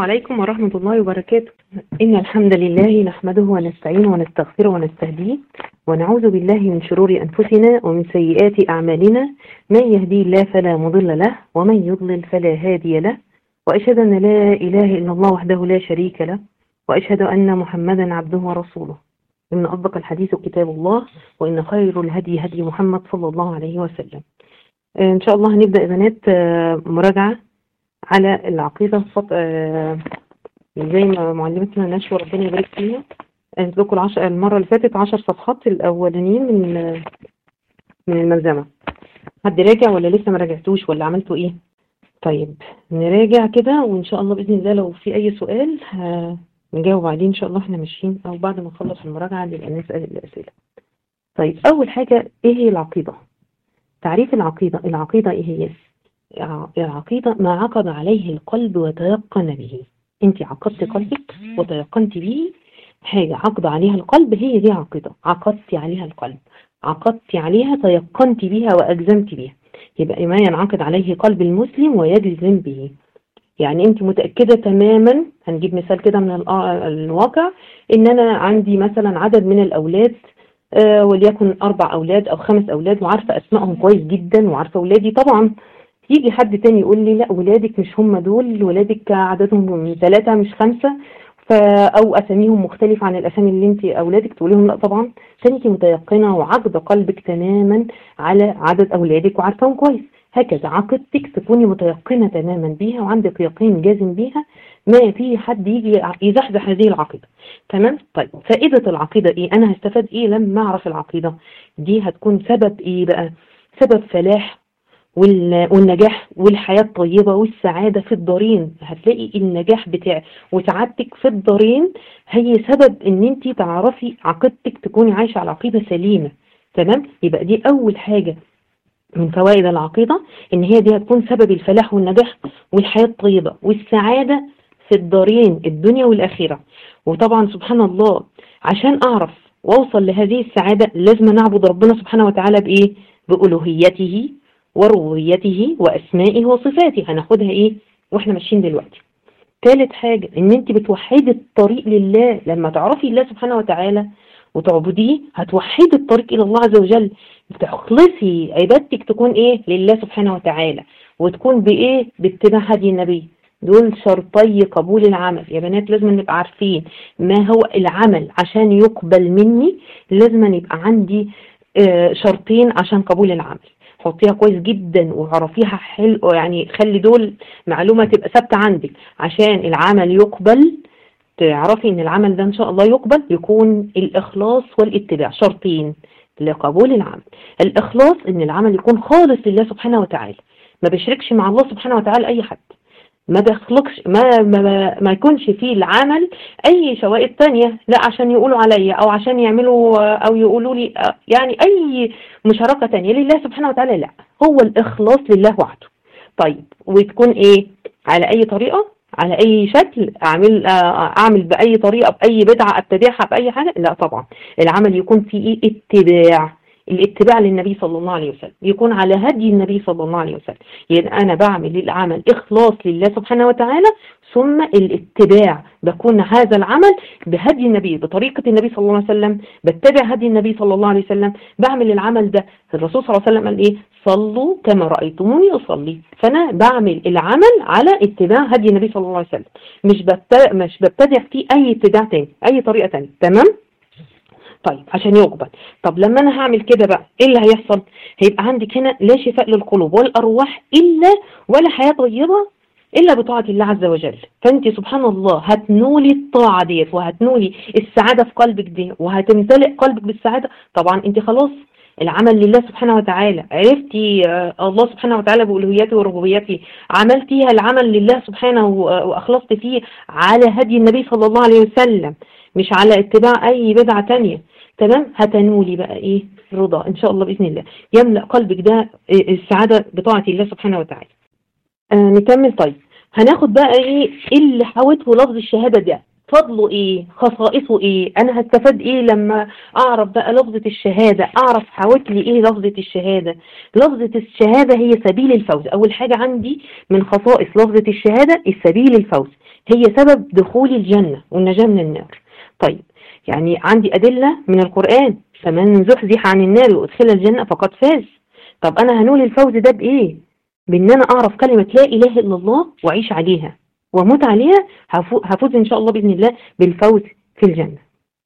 عليكم ورحمة الله وبركاته إن الحمد لله نحمده ونستعينه ونستغفره ونستهديه ونعوذ بالله من شرور أنفسنا ومن سيئات أعمالنا من يهدي الله فلا مضل له ومن يضلل فلا هادي له وأشهد أن لا إله إلا الله وحده لا شريك له وأشهد أن محمدا عبده ورسوله إن أصدق الحديث كتاب الله وإن خير الهدي هدي محمد صلى الله عليه وسلم إن شاء الله هنبدأ يا بنات آه، مراجعة على العقيدة فط... آه، زي ما معلمتنا نشوى ربنا يبارك فيها قالت لكم العشر المرة اللي فاتت عشر صفحات الأولانيين من من الملزمة حد راجع ولا لسه ما راجعتوش ولا عملتوا ايه؟ طيب نراجع كده وإن شاء الله بإذن الله لو في أي سؤال ه- نجاوب عليه إن شاء الله احنا ماشيين أو بعد ما نخلص المراجعة نبقى نسأل الأسئلة. طيب أول حاجة إيه هي العقيدة؟ تعريف العقيدة العقيدة إيه هي؟ الع- العقيدة ما عقد عليه القلب وتيقن به انت عقدت قلبك وتيقنت به حاجة عقد عليها القلب هي دي عقيدة عقدت عليها القلب عقدت عليها تيقنت بها وأجزمت بها يبقى ما ينعقد عليه قلب المسلم ويجزم به يعني انت متأكدة تماما هنجيب مثال كده من الآ- الواقع ان انا عندي مثلا عدد من الاولاد آه، وليكن اربع اولاد او خمس اولاد وعارفة اسمائهم كويس جدا وعارفة اولادي طبعا يجي حد تاني يقول لي لا ولادك مش هم دول ولادك عددهم ثلاثة مش خمسة ف او اساميهم مختلفة عن الاسامي اللي انت اولادك تقول لهم لا طبعا عشان انت متيقنة وعقد قلبك تماما على عدد اولادك وعارفاهم كويس هكذا عقيدتك تكوني متيقنة تماما بيها وعندك يقين جازم بيها ما في حد يجي يزحزح هذه العقيدة تمام طيب فائدة العقيدة ايه انا هستفاد ايه لما اعرف العقيدة دي هتكون سبب ايه بقى سبب فلاح وال- والنجاح والحياة الطيبة والسعادة في الدارين هتلاقي النجاح بتاع وسعادتك في الدارين هي سبب ان انت تعرفي عقيدتك تكوني عايشة على عقيدة سليمة تمام يبقى دي اول حاجة من فوائد العقيدة ان هي دي هتكون سبب الفلاح والنجاح والحياة الطيبة والسعادة في الدارين الدنيا والآخرة وطبعا سبحان الله عشان اعرف واوصل لهذه السعادة لازم نعبد ربنا سبحانه وتعالى بايه بألوهيته وربوبيته وأسمائه وصفاته هناخدها إيه وإحنا ماشيين دلوقتي ثالث حاجة إن أنت بتوحدي الطريق لله لما تعرفي الله سبحانه وتعالى وتعبديه هتوحدي الطريق إلى الله عز وجل بتخلصي عبادتك تكون إيه لله سبحانه وتعالى وتكون بإيه باتباع هدي النبي دول شرطي قبول العمل يا بنات لازم نبقى عارفين ما هو العمل عشان يقبل مني لازم يبقى عندي آه، شرطين عشان قبول العمل حطيها كويس جدا وعرفيها حلو يعني خلي دول معلومة تبقى ثابتة عندك عشان العمل يقبل تعرفي ان العمل ده ان شاء الله يقبل يكون الاخلاص والاتباع شرطين لقبول العمل الاخلاص ان العمل يكون خالص لله سبحانه وتعالى ما بيشركش مع الله سبحانه وتعالى اي حد ما بيخلقش ما ما ما يكونش فيه العمل اي شوائب تانية لا عشان يقولوا عليا او عشان يعملوا او يقولوا لي يعني اي مشاركة تانية لله سبحانه وتعالى لا هو الاخلاص لله وحده طيب وتكون ايه على اي طريقة على اي شكل اعمل اعمل باي طريقة باي بدعة ابتدعها باي حاجة لا طبعا العمل يكون فيه ايه اتباع الاتباع للنبي صلى الله عليه وسلم يكون على هدي النبي صلى الله عليه وسلم يعني أنا بعمل العمل إخلاص لله سبحانه وتعالى ثم الاتباع بكون هذا العمل بهدي النبي بطريقة النبي صلى الله عليه وسلم بتبع هدي النبي صلى الله عليه وسلم بعمل العمل ده الرسول صلى الله عليه وسلم قال إيه صلوا كما رأيتموني أصلي فأنا بعمل العمل على اتباع هدي النبي صلى الله عليه وسلم مش ببتدع, مش ببتدع فيه أي اتباع تاني أي طريقة تانية تمام طيب عشان يقبل طب لما انا هعمل كده بقى ايه اللي هيحصل هيبقى عندك هنا لا شفاء للقلوب والارواح الا ولا حياة طيبة الا بطاعة الله عز وجل فانت سبحان الله هتنولي الطاعة ديت وهتنولي السعادة في قلبك دي وهتمتلئ قلبك بالسعادة طبعا انت خلاص العمل لله سبحانه وتعالى عرفتي الله سبحانه وتعالى بألوهيته وربوبيته عملتيها العمل لله سبحانه وأخلصت فيه على هدي النبي صلى الله عليه وسلم مش على اتباع أي بدعة تانية تمام هتنولي بقى ايه رضا ان شاء الله باذن الله يملا قلبك ده السعاده بطاعه الله سبحانه وتعالى آه نكمل طيب هناخد بقى ايه اللي حاوته لفظ الشهاده ده فضله ايه خصائصه ايه انا هستفاد ايه لما اعرف بقى لفظة الشهادة اعرف حاوت لي ايه لفظة الشهادة لفظة الشهادة هي سبيل الفوز اول حاجة عندي من خصائص لفظة الشهادة السبيل الفوز هي سبب دخول الجنة والنجاة من النار طيب يعني عندي أدلة من القرآن فمن زحزح عن النار وأدخل الجنة فقد فاز طب أنا هنول الفوز ده بإيه بإن أنا أعرف كلمة لا إله إلا الله وأعيش عليها وأموت عليها هفوز إن شاء الله بإذن الله بالفوز في الجنة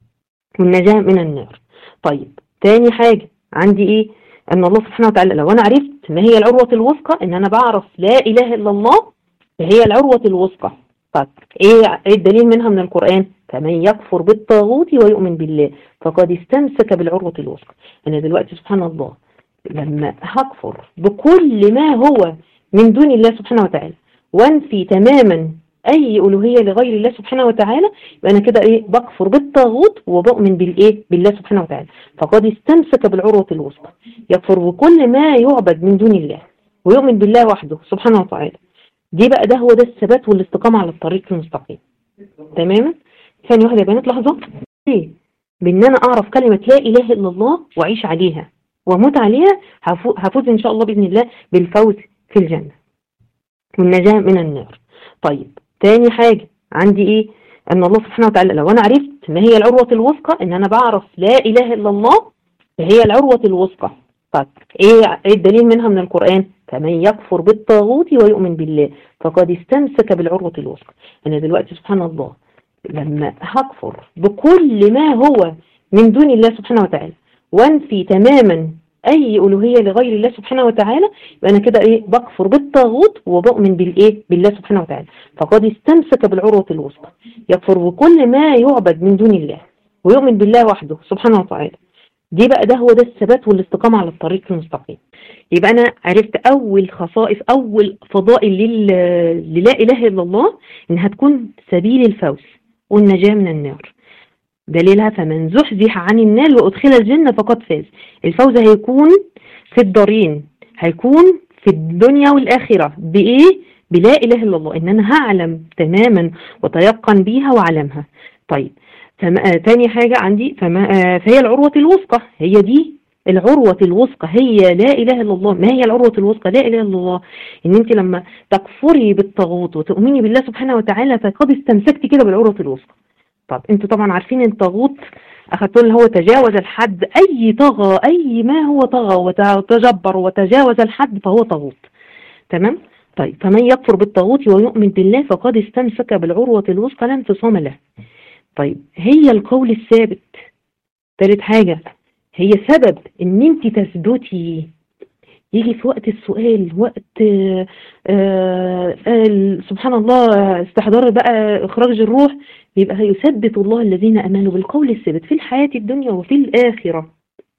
والنجاة من النار طيب تاني حاجة عندي إيه أن الله سبحانه وتعالى لو أنا عرفت ما هي العروة الوثقى إن أنا بعرف لا إله إلا الله فهي العروة الوثقى طيب إيه, إيه الدليل منها من القرآن فمن يكفر بالطاغوت ويؤمن بالله فقد استمسك بالعروة الوثقى أنا دلوقتي سبحان الله لما هكفر بكل ما هو من دون الله سبحانه وتعالى وانفي تماما اي الوهيه لغير الله سبحانه وتعالى يبقى انا كده ايه بكفر بالطاغوت وبؤمن بالايه بالله سبحانه وتعالى فقد استمسك بالعروه الوثقى يكفر بكل ما يعبد من دون الله ويؤمن بالله وحده سبحانه وتعالى دي بقى ده هو ده الثبات والاستقامه على الطريق المستقيم تماما ثاني واحده يا بنات لحظه ايه بان انا اعرف كلمه لا اله الا الله واعيش عليها واموت عليها هفوز ان شاء الله باذن الله بالفوز في الجنه والنجاه من النار طيب تاني حاجة عندي ايه ان الله سبحانه وتعالى لو انا عرفت ما هي العروة الوثقى ان انا بعرف لا اله الا الله فهي العروة الوثقى طيب ايه ايه الدليل منها من القرآن فمن يكفر بالطاغوت ويؤمن بالله فقد استمسك بالعروة الوثقى انا دلوقتي سبحان الله لما هكفر بكل ما هو من دون الله سبحانه وتعالى وانفي تماما اي الوهيه لغير الله سبحانه وتعالى يبقى انا كده ايه بكفر بالطاغوت وبؤمن بالايه بالله سبحانه وتعالى فقد استمسك بالعروه الوثقى يكفر بكل ما يعبد من دون الله ويؤمن بالله وحده سبحانه وتعالى دي بقى ده هو ده الثبات والاستقامه على الطريق المستقيم يبقى انا عرفت اول خصائص اول فضائل للا اله الا الله انها تكون سبيل الفوز والنجاه من النار دليلها فمن زحزح عن النار وأدخل الجنة فقد فاز الفوز هيكون في الدارين هيكون في الدنيا والآخرة بإيه؟ بلا إله إلا الله إن أنا هعلم تماما وتيقن بيها وعلمها طيب فما آه تاني حاجة عندي فما آه فهي العروة الوثقى هي دي العروة الوثقى هي لا إله إلا الله ما هي العروة الوثقى لا إله إلا الله إن أنت لما تكفري بالطاغوت وتؤمني بالله سبحانه وتعالى فقد استمسكتي كده بالعروة الوثقى طب انتوا طبعا عارفين الطاغوت اخدتوا اللي هو تجاوز الحد اي طغى اي ما هو طغى وتجبر وتجاوز الحد فهو طاغوت تمام طيب فمن يكفر بالطاغوت ويؤمن بالله فقد استمسك بالعروة الوثقى لا انفصام له طيب هي القول الثابت ثالث حاجة هي سبب ان انت تثبتي يجي في وقت السؤال وقت آآ آه، آآ سبحان الله استحضار بقى اخراج الروح بيبقى يثبت الله الذين امنوا بالقول الثابت في الحياة الدنيا وفي الآخرة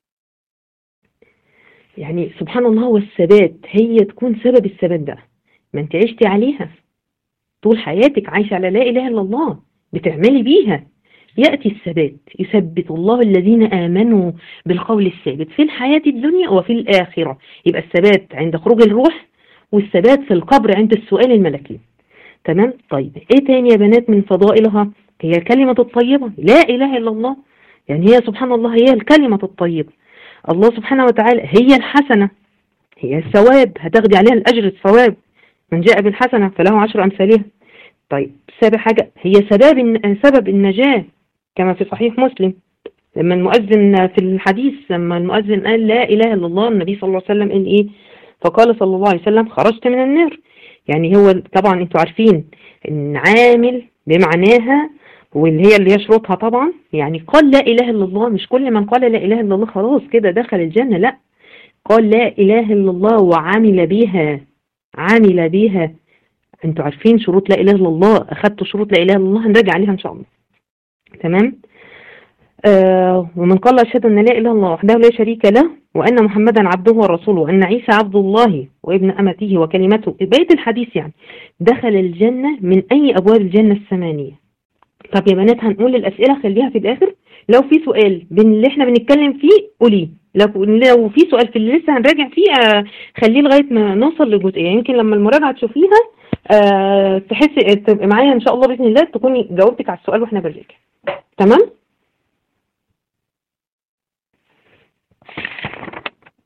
يعني سبحان الله والثبات هي تكون سبب الثبات ده ما انت عشتي عليها طول حياتك عايشة على لا إله إلا الله بتعملي بيها يأتي الثبات يثبت الله الذين آمنوا بالقول الثابت في الحياة الدنيا وفي الآخرة يبقى الثبات عند خروج الروح والثبات في القبر عند السؤال الملكي تمام طيب ايه تاني يا بنات من فضائلها هي الكلمة الطيبة لا إله إلا الله يعني هي سبحان الله هي الكلمة الطيبة الله سبحانه وتعالى هي الحسنة هي الثواب هتاخدي عليها الأجر الثواب من جاء بالحسنة فله عشر أمثالها طيب سابع حاجة هي سبب سبب النجاة كما في صحيح مسلم لما المؤذن في الحديث لما المؤذن قال لا إله إلا الله النبي صلى الله عليه وسلم قال إيه فقال صلى الله عليه وسلم خرجت من النار يعني هو طبعا انتوا عارفين ان عامل بمعناها واللي هي اللي هي شروطها طبعا يعني قال لا إله إلا الله مش كل من قال لا إله إلا الله خلاص كده دخل الجنة لا قال لا إله إلا الله وعمل بها عمل بها انتوا عارفين شروط لا إله إلا الله أخدتوا شروط لا إله إلا الله هنراجع عليها إن شاء الله تمام آه ومن قال أشهد أن لا إله إلا الله وحده لا شريك له وأن محمدا عبده ورسوله وأن عيسى عبد الله وابن أمته وكلمته بقية الحديث يعني دخل الجنة من أي أبواب الجنة الثمانية طب يا بنات هنقول الأسئلة خليها في الآخر لو في سؤال بين اللي احنا بنتكلم فيه قوليه لو لو في سؤال في اللي لسه هنراجع فيه آه خليه لغايه ما نوصل لجزئيه يمكن لما المراجعه تشوفيها آه تحسي تبقى معايا ان شاء الله باذن الله تكوني جاوبتك على السؤال واحنا بنراجع تمام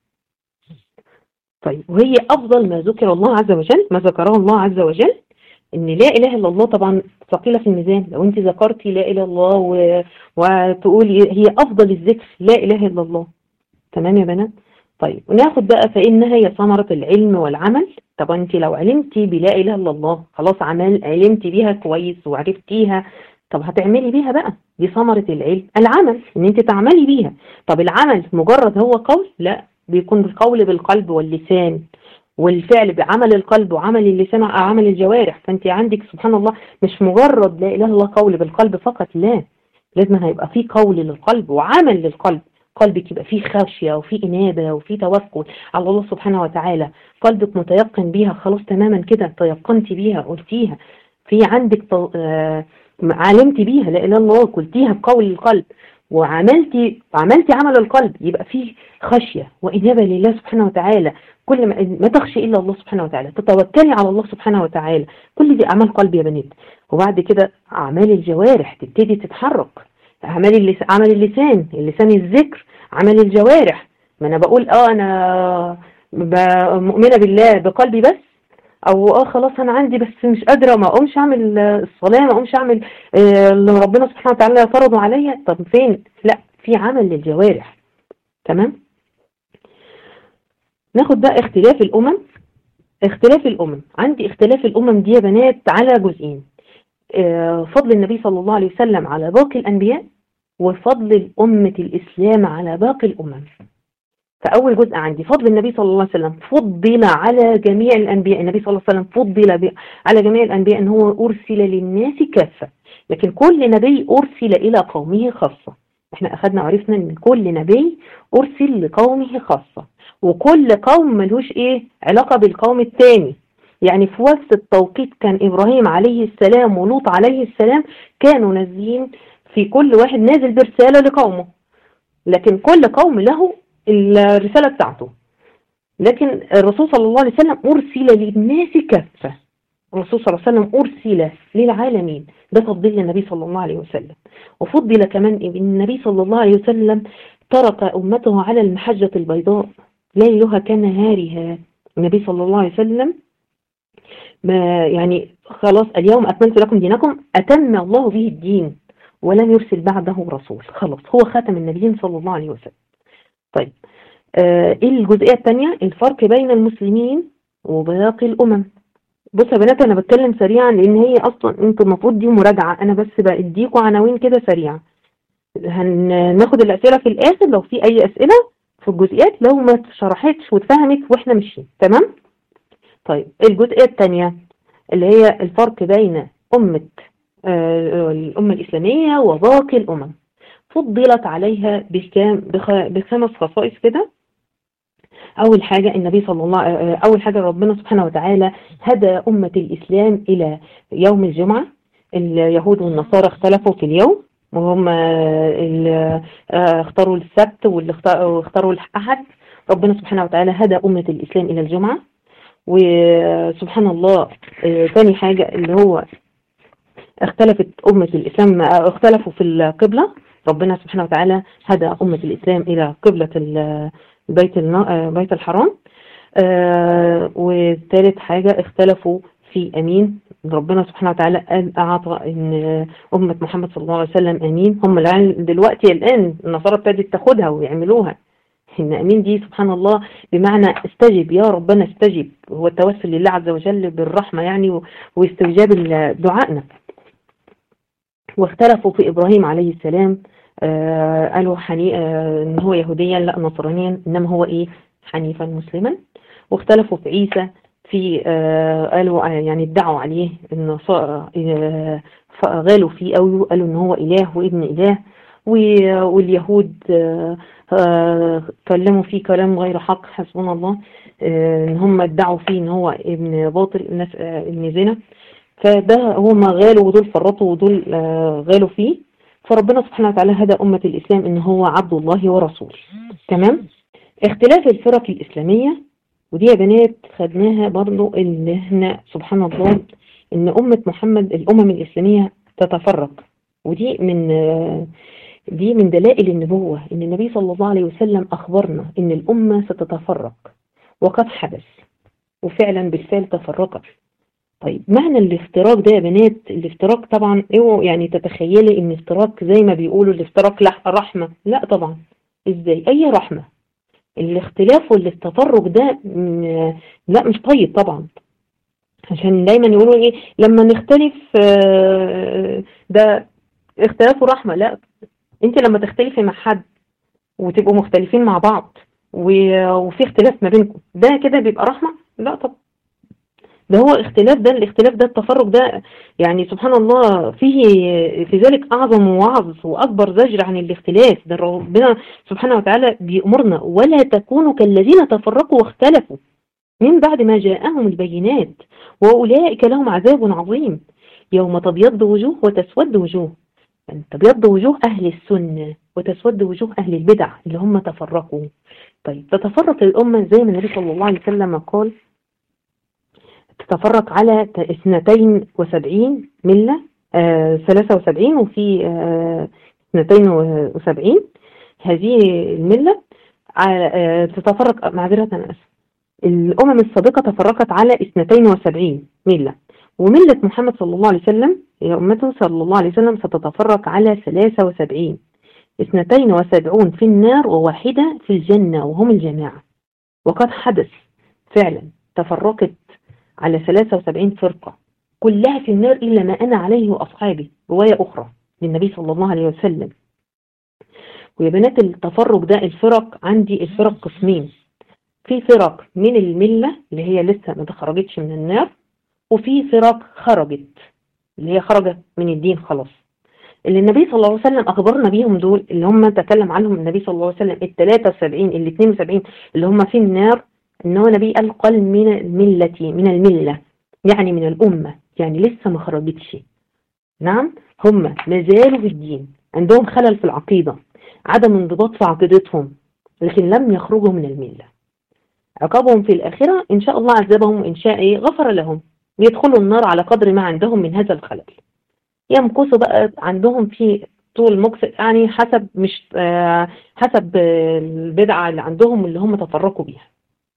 طيب وهي أفضل ما ذكر الله عز وجل ما ذكره الله عز وجل ان لا اله الا الله طبعا ثقيله في الميزان لو انت ذكرتي لا اله الا الله و... وتقولي هي افضل الذكر لا اله الا الله تمام يا بنات طيب وناخد بقى فانها هي ثمره العلم والعمل طبعا انت لو علمتي بلا اله الا الله خلاص عمل علمتي بيها كويس وعرفتيها طب هتعملي بيها بقى دي ثمره العلم العمل ان انت تعملي بيها طب العمل مجرد هو قول لا بيكون القول بالقلب واللسان والفعل بعمل القلب وعمل اللسان وعمل الجوارح فانت عندك سبحان الله مش مجرد لا اله الا الله قول بالقلب فقط لا لازم هيبقى فيه قول للقلب وعمل للقلب قلبك يبقى فيه خشية وفيه إنابة وفيه توكل على الله سبحانه وتعالى قلبك متيقن بيها خلاص تماما كده تيقنتي بيها قلتيها في عندك تو... آه... علمتي بيها لا إله إلا الله قلتيها بقول القلب وعملتي عملتي عمل القلب يبقى فيه خشية وإنابة لله سبحانه وتعالى كل ما, ما تخشي إلا الله سبحانه وتعالى تتوكلي على الله سبحانه وتعالى كل دي أعمال قلب يا بنات وبعد كده أعمال الجوارح تبتدي تتحرك عمل اللس... عمل اللسان اللسان الذكر عمل الجوارح ما أنا بقول آه أنا مؤمنة بالله بقلبي بس او اه خلاص انا عندي بس مش قادره ما اقومش اعمل الصلاه ما اقومش اعمل اللي ربنا سبحانه وتعالى فرضه عليا طب فين لا في عمل للجوارح تمام ناخد بقى اختلاف الامم اختلاف الامم عندي اختلاف الامم دي يا بنات على جزئين فضل النبي صلى الله عليه وسلم على باقي الانبياء وفضل الامه الاسلام على باقي الامم فأول جزء عندي فضل النبي صلى الله عليه وسلم فضل على جميع الأنبياء النبي صلى الله عليه وسلم فضل على جميع الأنبياء أن هو أرسل للناس كافة لكن كل نبي أرسل إلى قومه خاصة احنا أخذنا وعرفنا أن كل نبي أرسل لقومه خاصة وكل قوم ملوش إيه علاقة بالقوم الثاني يعني في نفس التوقيت كان إبراهيم عليه السلام ولوط عليه السلام كانوا نازلين في كل واحد نازل برسالة لقومه لكن كل قوم له الرسالة بتاعته لكن الرسول صلى الله عليه وسلم أرسل للناس كافة الرسول صلى الله عليه وسلم أرسل للعالمين ده تفضيل النبي صلى الله عليه وسلم وفضل كمان النبي صلى الله عليه وسلم ترك أمته على المحجة البيضاء ليلها كنهارها النبي صلى الله عليه وسلم ما يعني خلاص اليوم أكملت لكم دينكم أتم الله به الدين ولم يرسل بعده رسول خلاص هو خاتم النبيين صلى الله عليه وسلم طيب آه ايه الجزئية الثانية الفرق بين المسلمين وباقي الأمم بص يا بنات أنا بتكلم سريعا لأن هي أصلا أنتوا المفروض دي مراجعة أنا بس بديكوا عناوين كده سريعة هناخد الأسئلة في الآخر لو في أي أسئلة في الجزئيات لو ما شرحتش واتفهمت وإحنا ماشيين تمام طيب الجزئية الثانية اللي هي الفرق بين أمة آه الأمة الإسلامية وباقي الأمم فضلت عليها بكام بخمس خصائص كده أول حاجة النبي صلى الله أول حاجة ربنا سبحانه وتعالى هدى أمة الإسلام إلى يوم الجمعة اليهود والنصارى اختلفوا في اليوم وهم اختاروا السبت واللي اختاروا الأحد ربنا سبحانه وتعالى هدى أمة الإسلام إلى الجمعة وسبحان الله ثاني حاجة اللي هو اختلفت أمة الإسلام اختلفوا في القبلة ربنا سبحانه وتعالى هدى أمة الإسلام إلى قبلة البيت بيت الحرام وثالث حاجة اختلفوا في أمين ربنا سبحانه وتعالى أعطى إن أمة محمد صلى الله عليه وسلم أمين هم الآن دلوقتي الآن النصارى ابتدت تاخدها ويعملوها إن أمين دي سبحان الله بمعنى استجب يا ربنا استجب هو التوسل لله عز وجل بالرحمة يعني واستجاب دعائنا واختلفوا في إبراهيم عليه السلام آه قالوا حني... آه ان هو يهوديا لا نصرانيا انما هو ايه حنيفا مسلما واختلفوا في عيسى في آه قالوا يعني ادعوا عليه ان غالوا فيه او قالوا ان هو اله وابن اله واليهود كلموا فيه كلام غير حق حسبنا الله ان هم ادعوا فيه ان هو ابن باطل الناس ابن زنا فده هم غالوا ودول فرطوا ودول غالوا فيه فربنا سبحانه وتعالى هدى أمة الإسلام إن هو عبد الله ورسوله تمام اختلاف الفرق الإسلامية ودي يا بنات خدناها برضو إن احنا سبحان الله إن أمة محمد الأمم الإسلامية تتفرق ودي من دي من دلائل النبوة إن النبي صلى الله عليه وسلم أخبرنا إن الأمة ستتفرق وقد حدث وفعلا بالفعل تفرقت طيب معنى الافتراق ده يا بنات الافتراق طبعا اوعوا يعني تتخيلي ان افتراق زي ما بيقولوا الافتراق لح- رحمة لا طبعا ازاي اي رحمة الاختلاف والتفرق ده م- لا مش طيب طبعا عشان دايما يقولوا ايه لما نختلف آه، ده اختلاف رحمة لا انت لما تختلفي مع حد وتبقوا مختلفين مع بعض و- وفي اختلاف ما بينكم ده كده بيبقى رحمة لا طبعا ده هو اختلاف ده الاختلاف ده التفرق ده يعني سبحان الله فيه في ذلك أعظم وعظ وأكبر زجر عن الاختلاف ده ربنا سبحانه وتعالى بيأمرنا ولا تكونوا كالذين تفرقوا واختلفوا من بعد ما جاءهم البينات وأولئك لهم عذاب عظيم يوم تبيض وجوه وتسود وجوه يعني تبيض وجوه أهل السنة وتسود وجوه أهل البدع اللي هم تفرقوا طيب تتفرق الأمة زي ما النبي صلى الله عليه وسلم قال تتفرق على ت- اثنتين وسبعين ملة آه ثلاثة وسبعين وفي آه اثنتين وسبعين هذه الملة على آه تتفرق معذرة أنا آسف الأمم السابقة تفرقت على اثنتين وسبعين ملة وملة محمد صلى الله عليه وسلم هي أمته صلى الله عليه وسلم ستتفرق على ثلاثة وسبعين اثنتين وسبعون في النار وواحدة في الجنة وهم الجماعة وقد حدث فعلا تفرقت على 73 فرقة كلها في النار إلا ما أنا عليه وأصحابي رواية أخرى للنبي صلى الله عليه وسلم ويا بنات التفرق ده الفرق عندي الفرق قسمين في فرق من الملة اللي هي لسه ما تخرجتش من النار وفي فرق خرجت اللي هي خرجت من الدين خلاص اللي النبي صلى الله عليه وسلم أخبرنا بيهم دول اللي هم تكلم عنهم النبي صلى الله عليه وسلم ال 73 ال 72 اللي هم في النار ان هو نبي قال قال من الملة من الملة يعني من الأمة يعني لسه ما خرجتش نعم هم ما زالوا في الدين عندهم خلل في العقيدة عدم انضباط في عقيدتهم لكن لم يخرجوا من الملة عقابهم في الآخرة إن شاء الله عذبهم إن شاء إيه غفر لهم يدخلوا النار على قدر ما عندهم من هذا الخلل يمكثوا بقى عندهم في طول مكس يعني حسب مش آه حسب آه البدعة اللي عندهم اللي هم تفرقوا بيها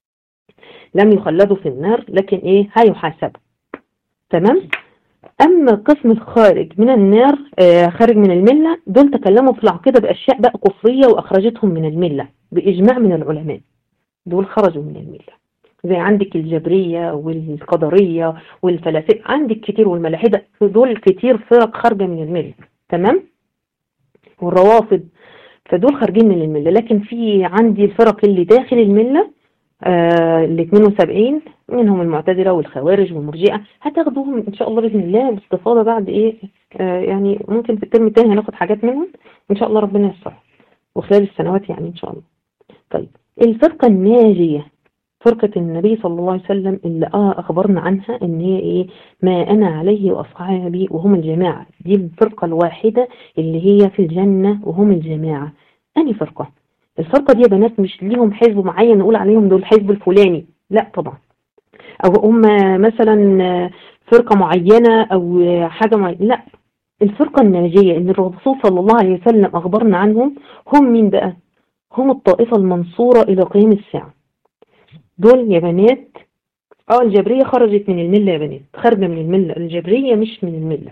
لم يخلدوا في النار لكن ايه هيحاسبوا تمام اما القسم الخارج من النار آه خارج من الملة دول تكلموا في العقيدة باشياء بقى كفرية واخرجتهم من الملة باجماع من العلماء دول خرجوا من الملة زي عندك الجبرية والقدرية والفلاسفة عندك كتير والملاحدة دول كتير فرق خارجة من الملة تمام والروافض فدول خارجين من الملة لكن في عندي الفرق اللي داخل الملة آه ال 72 منهم المعتزلة والخوارج والمرجئة هتاخدوهم إن شاء الله بإذن الله باستفاضة بعد إيه آه يعني ممكن في الترم الثاني هناخد حاجات منهم إن شاء الله ربنا يسرها وخلال السنوات يعني إن شاء الله طيب الفرقة الناجية فرقة النبي صلى الله عليه وسلم اللي آه أخبرنا عنها إن هي إيه ما أنا عليه وأصحابي وهم الجماعة دي الفرقة الواحدة اللي هي في الجنة وهم الجماعة أني فرقة الفرقة دي يا بنات مش ليهم حزب معين نقول عليهم دول الحزب الفلاني لا طبعا او هم مثلا فرقة معينة او حاجة معينة لا الفرقة الناجية ان الرسول صلى الله عليه وسلم اخبرنا عنهم هم مين بقى هم الطائفة المنصورة الى قيام الساعة دول يا بنات اه الجبرية خرجت من الملة يا بنات خارجة من الملة الجبرية مش من الملة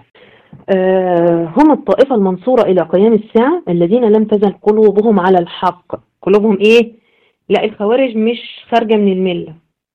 آه هم الطائفة المنصورة إلى قيام الساعة الذين لم تزل قلوبهم على الحق قلوبهم إيه؟ لا الخوارج مش خارجة من الملة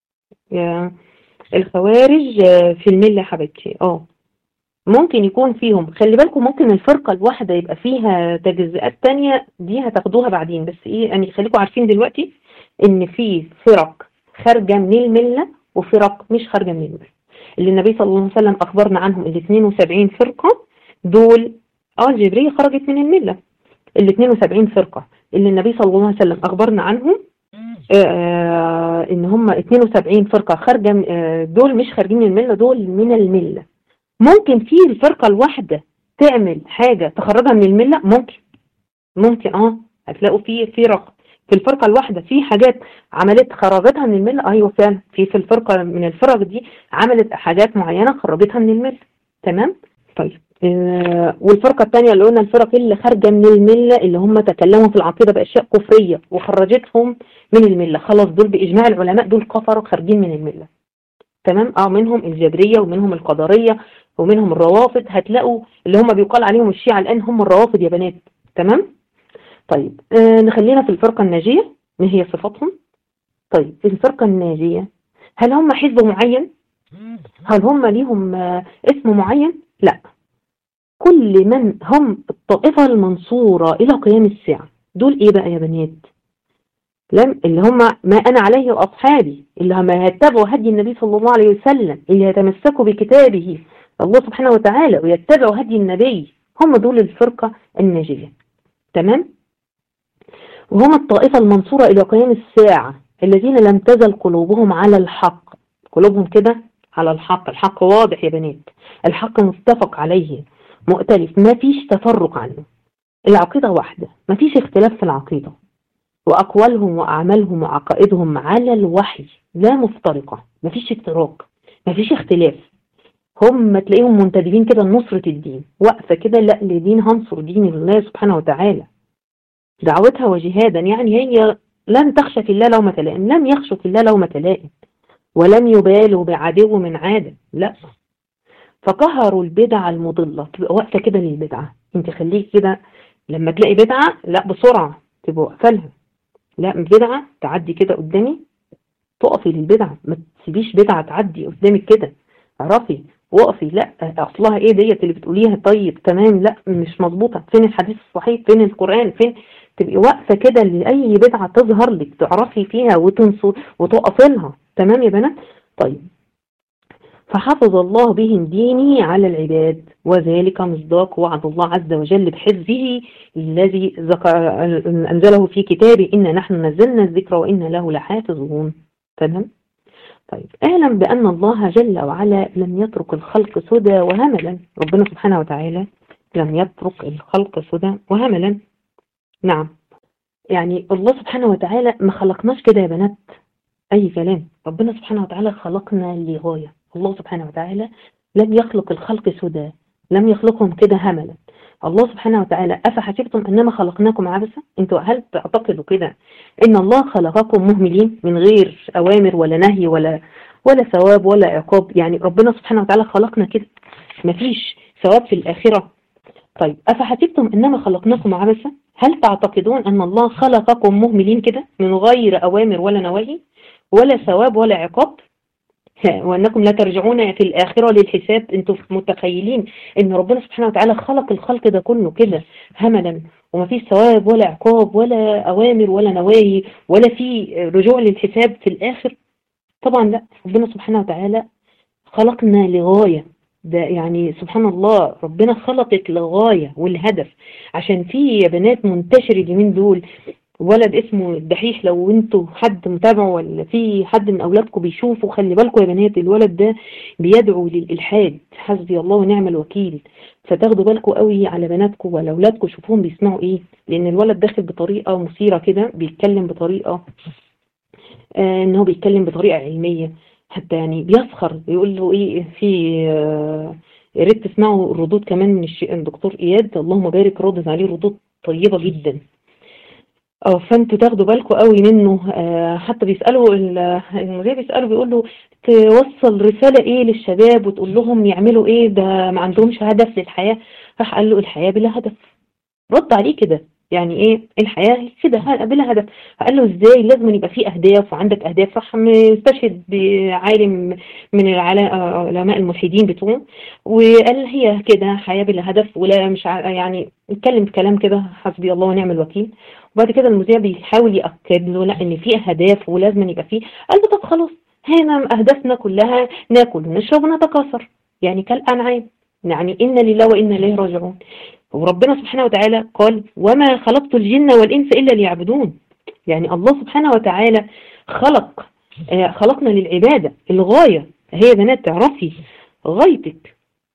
الخوارج في الملة يا حبيبتي اه ممكن يكون فيهم خلي بالكم ممكن الفرقة الواحدة يبقى فيها تجزئات تانية دي هتاخدوها بعدين بس ايه يعني خليكم عارفين دلوقتي ان في فرق خارجة من الملة وفرق مش خارجة من الملة اللي النبي صلى الله عليه وسلم أخبرنا عنهم ال 72 فرقة دول اه الجبرية خرجت من الملة ال 72 فرقة اللي النبي صلى الله عليه وسلم أخبرنا عنهم آه إن هم 72 فرقة خارجة آه دول مش خارجين من الملة دول من الملة ممكن في الفرقة الواحدة تعمل حاجة تخرجها من الملة ممكن ممكن اه هتلاقوا في فرق في الفرقة الواحدة في حاجات عملت خرجتها من الملة ايوه فعلا في في الفرقة من الفرق دي عملت حاجات معينة خرجتها من الملة تمام طيب آه والفرقة الثانية اللي قلنا الفرق اللي خارجة من الملة اللي هم تكلموا في العقيدة بأشياء كفرية وخرجتهم من الملة خلاص دول بإجماع العلماء دول كفروا خارجين من الملة تمام اه منهم الجبرية ومنهم القدرية ومنهم الروافض هتلاقوا اللي هم بيقال عليهم الشيعة الآن هم الروافض يا بنات تمام طيب آه نخلينا في الفرقة الناجية ما هي صفاتهم طيب الفرقة الناجية هل هم حزب معين هل هم ليهم آه اسم معين لا كل من هم الطائفة المنصورة إلى قيام الساعة دول إيه بقى يا بنات لم اللي هم ما أنا عليه وأصحابي اللي هم يتبعوا هدي النبي صلى الله عليه وسلم اللي يتمسكوا بكتابه الله سبحانه وتعالى ويتبعوا هدي النبي هم دول الفرقة الناجية تمام وهم الطائفة المنصورة إلى قيام الساعة الذين لم تزل قلوبهم على الحق قلوبهم كده على الحق الحق واضح يا بنات الحق متفق عليه مؤتلف ما فيش تفرق عنه العقيدة واحدة ما فيش اختلاف في العقيدة وأقوالهم وأعمالهم وعقائدهم على الوحي لا مفترقة ما فيش افتراق ما فيش اختلاف هم تلاقيهم منتدبين كده لنصرة الدين واقفة كده لا لدين هنصر دين الله سبحانه وتعالى دعوتها وجهادا يعني هي لن تخشى في الله لومة لائم لم يخشوا في الله لومة لائم ولم يبالوا بعدو من عادة لا فقهروا البدع المضلة تبقى واقفة كده للبدعة انت خليك كده لما تلاقي بدعة لا بسرعة تبقى واقفة لها لا بدعة تعدي كده قدامي تقفي للبدعة ما تسيبيش بدعة تعدي قدامك كده اعرفي وقفي لا اصلها ايه ديت اللي بتقوليها طيب تمام لا مش مظبوطه فين الحديث الصحيح فين القران فين تبقي واقفه كده لاي بدعه تظهر لك تعرفي فيها وتنصر وتقفي لها تمام يا بنات طيب فحفظ الله بهم دينه على العباد وذلك مصداق وعد الله عز وجل بحفظه الذي ذكر أنزله في كتابه إن نحن نزلنا الذكر وإن له لحافظون تمام طيب اعلم بأن الله جل وعلا لم يترك الخلق سدى وهملا ربنا سبحانه وتعالى لم يترك الخلق سدى وهملا نعم يعني الله سبحانه وتعالى ما خلقناش كده يا بنات أي كلام ربنا سبحانه وتعالى خلقنا لغاية الله سبحانه وتعالى لم يخلق الخلق سدى لم يخلقهم كده هملا الله سبحانه وتعالى أفحسبتم أنما خلقناكم عبثا انتوا هل تعتقدوا كده إن الله خلقكم مهملين من غير أوامر ولا نهي ولا ولا ثواب ولا عقاب يعني ربنا سبحانه وتعالى خلقنا كده مفيش ثواب في الآخرة طيب أفحسبتم أنما خلقناكم عبثا هل تعتقدون أن الله خلقكم مهملين كده من غير أوامر ولا نواهي ولا ثواب ولا عقاب وأنكم لا ترجعون في الآخرة للحساب أنتم متخيلين أن ربنا سبحانه وتعالى خلق الخلق ده كله كده هملا وما فيش ثواب ولا عقاب ولا أوامر ولا نواهي ولا في رجوع للحساب في الآخر طبعا لا ربنا سبحانه وتعالى خلقنا لغاية ده يعني سبحان الله ربنا خلقك لغاية والهدف عشان في يا بنات منتشر اليومين دول ولد اسمه الدحيح لو انتوا حد متابعه ولا في حد من اولادكم بيشوفوا خلي بالكم يا بنات الولد ده بيدعو للالحاد حسبي الله ونعم الوكيل فتاخدوا بالكم قوي على بناتكم ولا اولادكم شوفوهم بيسمعوا ايه لان الولد داخل بطريقه مثيره كده بيتكلم بطريقه آه ان هو بيتكلم بطريقه علميه حتى يعني بيسخر بيقول له ايه في آه يا ريت تسمعوا الردود كمان من الدكتور اياد اللهم بارك ردد عليه ردود طيبه جدا اه فانتوا تاخدوا بالكم قوي منه آه حتى بيسالوا المذيع بيساله بيقول له توصل رساله ايه للشباب وتقول لهم يعملوا ايه ده ما عندهمش هدف للحياه راح قال له الحياه بلا هدف رد عليه كده يعني ايه الحياه كده بلا هدف فقال له ازاي لازم يبقى في اهداف وعندك اهداف راح مستشهد بعالم من العلماء الملحدين بتوعه وقال هي كده حياه بلا هدف ولا مش يعني اتكلم كلام كده حسبي الله ونعم الوكيل وبعد كده المذيع بيحاول يأكد له لا ان في اهداف ولازم يبقى فيه قال له طب خلاص هنا اهدافنا كلها ناكل ونشرب ونتكاثر يعني كالانعام يعني إن لله وإنا إليه راجعون وربنا سبحانه وتعالى قال وما خلقت الجن والإنس إلا ليعبدون يعني الله سبحانه وتعالى خلق خلقنا للعبادة الغاية هي بنات تعرفي غايتك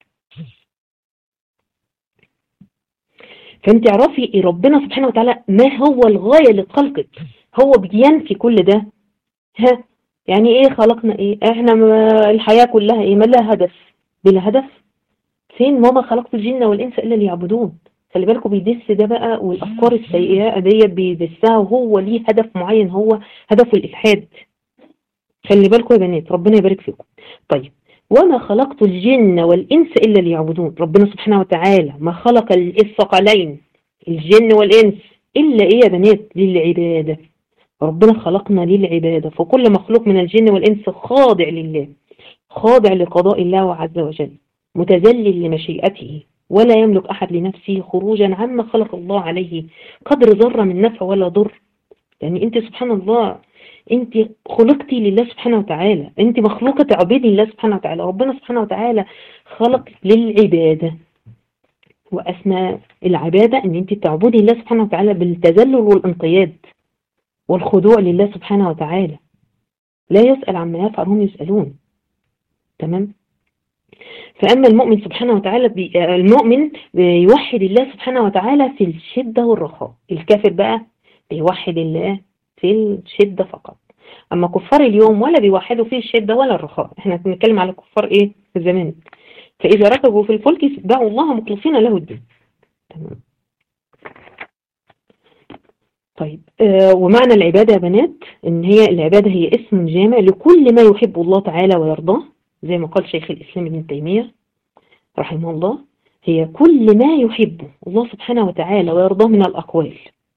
فانت اعرفي ربنا سبحانه وتعالى ما هو الغاية لخلقك هو بينفي كل ده ها يعني ايه خلقنا ايه احنا الحياة كلها ايه ما لها هدف بلا هدف فين ماما خلقت الجن والانس الا ليعبدون خلي بالكم بيدس ده بقى والافكار السيئه ديت بيدسها وهو ليه هدف معين هو هدف الالحاد خلي بالكم يا بنات ربنا يبارك فيكم طيب وما خلقت الجن والإنس إلا ليعبدون ربنا سبحانه وتعالى ما خلق الثقلين الجن والإنس إلا إيه يا بنات للعبادة ربنا خلقنا للعبادة فكل مخلوق من الجن والإنس خاضع لله خاضع لقضاء الله عز وجل متذلل لمشيئته ولا يملك أحد لنفسه خروجا عما خلق الله عليه قدر ذرة من نفع ولا ضر يعني أنت سبحان الله أنت خلقتي لله سبحانه وتعالى أنت مخلوقة تعبدي لله سبحانه وتعالى ربنا سبحانه وتعالى خلق للعبادة وأسمى العبادة أن أنت تعبدي الله سبحانه وتعالى بالتذلل والانقياد والخضوع لله سبحانه وتعالى لا يسأل عما يفعل هم يسألون تمام فأما المؤمن سبحانه وتعالى بي المؤمن بيوحد الله سبحانه وتعالى في الشدة والرخاء الكافر بقى بيوحد الله في الشدة فقط أما كفار اليوم ولا بيوحدوا في الشدة ولا الرخاء احنا بنتكلم على كفار ايه في زمان فإذا ركبوا في الفلك دعوا الله مخلصين له الدين تمام طيب آه ومعنى العبادة يا بنات ان هي العبادة هي اسم جامع لكل ما يحب الله تعالى ويرضاه زي ما قال شيخ الإسلام ابن تيمية رحمه الله هي كل ما يحبه الله سبحانه وتعالى ويرضاه من الأقوال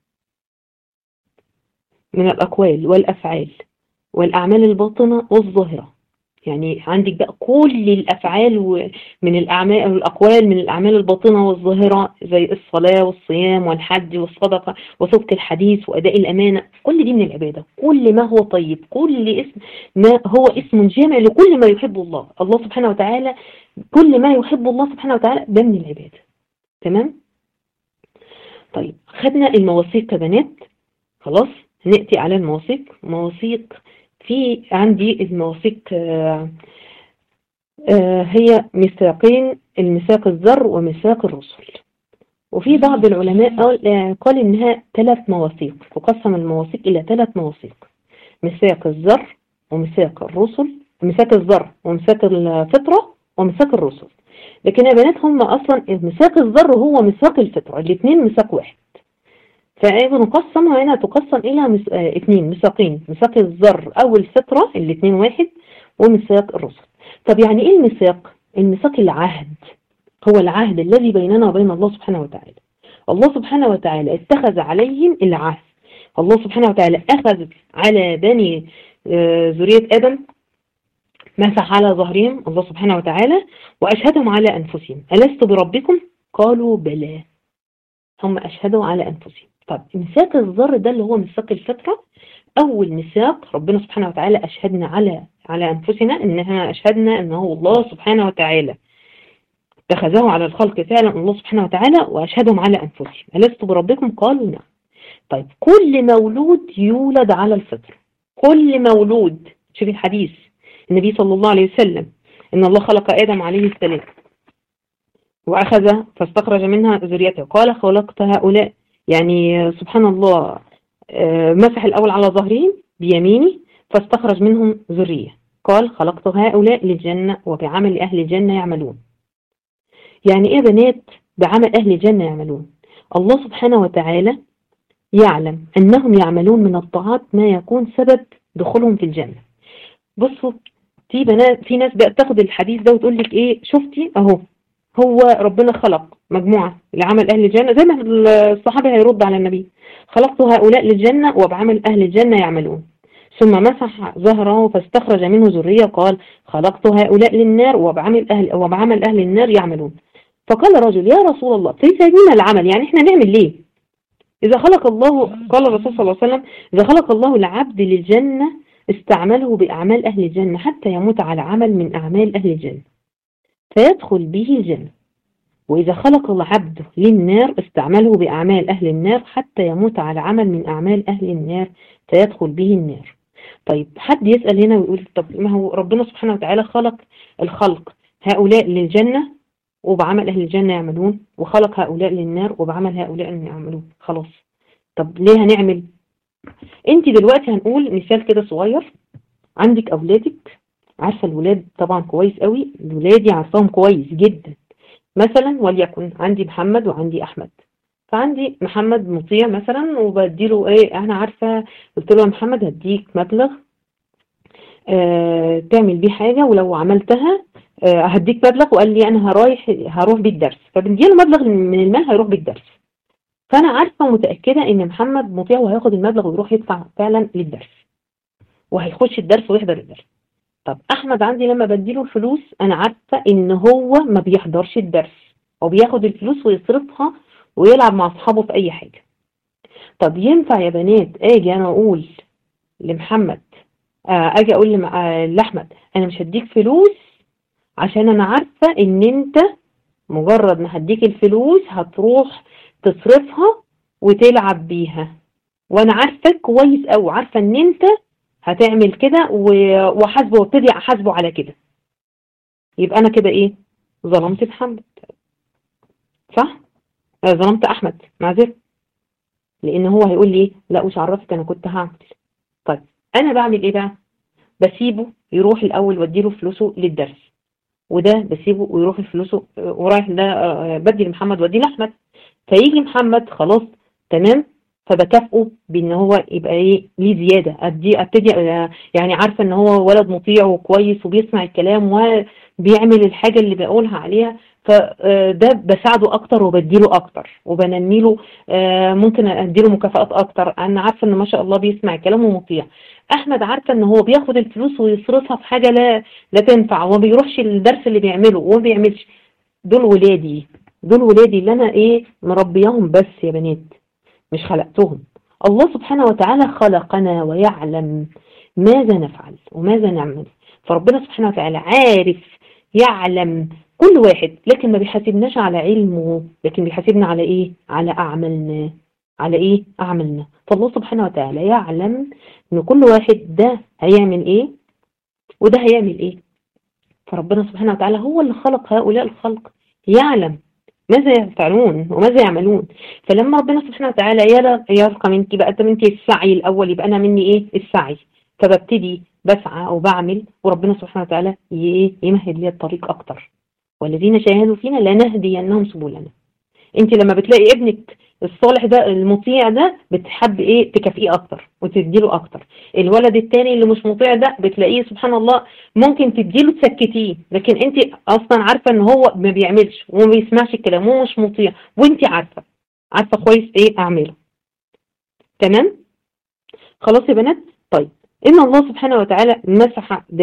من الأقوال والأفعال والأعمال الباطنة والظاهرة يعني عندك بقى كل الأفعال من الأعمال والأقوال من الأعمال الباطنة والظاهرة زي الصلاة والصيام والحج والصدقة وصدق الحديث وأداء الأمانة كل دي من العبادة كل ما هو طيب كل اسم ما هو اسم جامع لكل ما يحب الله الله سبحانه وتعالى كل ما يحب الله سبحانه وتعالى ده من العبادة تمام طيب خدنا المواثيق كبنات خلاص نأتي على المواثيق مواثيق في عندي المواثيق آه آه هي ميثاقين الميثاق الذر وميثاق الرسل وفي بعض العلماء قال, قال انها ثلاث مواثيق تقسم المواثيق الى ثلاث مواثيق ميثاق الذر وميثاق الرسل ميثاق الذر وميثاق الفطرة وميثاق الرسل لكن يا بنات هم اصلا ميثاق الذر هو ميثاق الفطرة الاثنين ميثاق واحد فبنقسمها هنا تقسم إلى مس... اه اثنين ميثاقين ميثاق الذر أو الفطرة الاثنين واحد وميثاق الرسل طب يعني إيه الميثاق؟ الميثاق العهد هو العهد الذي بيننا وبين الله سبحانه وتعالى الله سبحانه وتعالى اتخذ عليهم العهد الله سبحانه وتعالى أخذ على بني اه ذرية آدم مسح على ظهرهم الله سبحانه وتعالى وأشهدهم على أنفسهم ألست بربكم؟ قالوا بلى هم أشهدوا على أنفسهم طب ميثاق الذر ده اللي هو ميثاق الفطرة أول ميثاق ربنا سبحانه وتعالى أشهدنا على على أنفسنا إنها أشهدنا أنه الله سبحانه وتعالى اتخذه على الخلق فعلا الله سبحانه وتعالى وأشهدهم على أنفسهم ألست بربكم قالوا نعم طيب كل مولود يولد على الفطرة كل مولود شوفي الحديث النبي صلى الله عليه وسلم إن الله خلق آدم عليه السلام وأخذ فاستخرج منها ذريته قال خلقت هؤلاء يعني سبحان الله مسح الأول على ظهرهم بيميني فاستخرج منهم ذرية قال خلقت هؤلاء للجنة وبعمل أهل الجنة يعملون يعني إيه بنات بعمل أهل الجنة يعملون الله سبحانه وتعالى يعلم أنهم يعملون من الطاعات ما يكون سبب دخولهم في الجنة بصوا في بنات في ناس بقى تاخد الحديث ده وتقول لك ايه شفتي اهو هو ربنا خلق مجموعة لعمل أهل الجنة زي ما الصحابي هيرد على النبي خلقت هؤلاء للجنة وبعمل أهل الجنة يعملون ثم مسح ظهره فاستخرج منه ذرية قال خلقت هؤلاء للنار وبعمل أهل, وبعمل أهل النار يعملون فقال رجل يا رسول الله تسيبنا العمل يعني احنا نعمل ليه إذا خلق الله قال الرسول صلى الله عليه وسلم إذا خلق الله العبد للجنة استعمله بأعمال أهل الجنة حتى يموت على عمل من أعمال أهل الجنة فيدخل به الجنة وإذا خلق العبد للنار استعمله بأعمال أهل النار حتى يموت على عمل من أعمال أهل النار فيدخل به النار طيب حد يسأل هنا ويقول طب ما هو ربنا سبحانه وتعالى خلق الخلق هؤلاء للجنة وبعمل أهل الجنة يعملون وخلق هؤلاء للنار وبعمل هؤلاء يعملون خلاص طب ليه هنعمل انت دلوقتي هنقول مثال كده صغير عندك أولادك عارفة الولاد طبعا كويس قوي ولادي عارفاهم كويس جدا مثلا وليكن عندي محمد وعندي أحمد فعندي محمد مطيع مثلا وبديله ايه انا عارفة قلت له يا محمد هديك مبلغ آه تعمل بيه حاجة ولو عملتها آه هديك مبلغ وقال لي انا هرايح هروح بيه الدرس فبنديله مبلغ من المال هيروح بيه الدرس فانا عارفة ومتأكدة ان محمد مطيع وهياخد المبلغ ويروح يدفع فعلا للدرس وهيخش الدرس ويحضر الدرس طب احمد عندي لما بديله الفلوس انا عارفة ان هو ما بيحضرش الدرس هو بياخد الفلوس ويصرفها ويلعب مع اصحابه في اي حاجة طب ينفع يا بنات اجي انا اقول لمحمد اجي اقول لاحمد انا مش هديك فلوس عشان انا عارفة ان انت مجرد ما هديك الفلوس هتروح تصرفها وتلعب بيها وانا عارفك كويس قوي عارفة ان انت هتعمل كده وحاسبه وابتدي احاسبه على كده يبقى انا كده ايه ظلمت محمد صح ظلمت احمد معذره لان هو هيقول لي لا مش عرفك انا كنت هعمل طيب انا بعمل ايه بقى بسيبه يروح الاول واديله فلوسه للدرس وده بسيبه ويروح فلوسه ورايح ده بدي لمحمد وادي لاحمد فيجي محمد خلاص تمام فبكافئه بان هو يبقى ايه ليه زياده ادي ابتدي يعني عارفه ان هو ولد مطيع وكويس وبيسمع الكلام وبيعمل الحاجه اللي بقولها عليها فده بساعده اكتر وبديله اكتر وبنمي له ممكن اديله مكافآت اكتر انا عارفه ان ما شاء الله بيسمع الكلام ومطيع احمد عارفه ان هو بياخد الفلوس ويصرفها في حاجه لا لا تنفع وما بيروحش الدرس اللي بيعمله وما بيعملش دول ولادي دول ولادي اللي انا ايه مربياهم بس يا بنات مش خلقتهم الله سبحانه وتعالى خلقنا ويعلم ماذا نفعل وماذا نعمل فربنا سبحانه وتعالى عارف يعلم كل واحد لكن ما بيحاسبناش على علمه لكن بيحاسبنا على ايه على اعمالنا على ايه اعمالنا فالله سبحانه وتعالى يعلم ان كل واحد ده هيعمل ايه وده هيعمل ايه فربنا سبحانه وتعالى هو اللي خلق هؤلاء الخلق يعلم ماذا يفعلون وماذا يعملون فلما ربنا سبحانه وتعالى يرقى منك بقى انت منك السعي الاول يبقى انا مني ايه السعي فببتدي بسعى وبعمل وربنا سبحانه وتعالى يمهد لي الطريق اكتر والذين شاهدوا فينا لنهدينهم سبلنا انت لما بتلاقي ابنك الصالح ده المطيع ده بتحب ايه تكافئيه اكتر وتديله اكتر الولد التاني اللي مش مطيع ده بتلاقيه سبحان الله ممكن تديله تسكتيه لكن انت اصلا عارفه ان هو ما بيعملش وما بيسمعش الكلام وهو مش مطيع وانت عارفه عارفه كويس ايه اعمله تمام خلاص يا بنات طيب ان الله سبحانه وتعالى مسح ده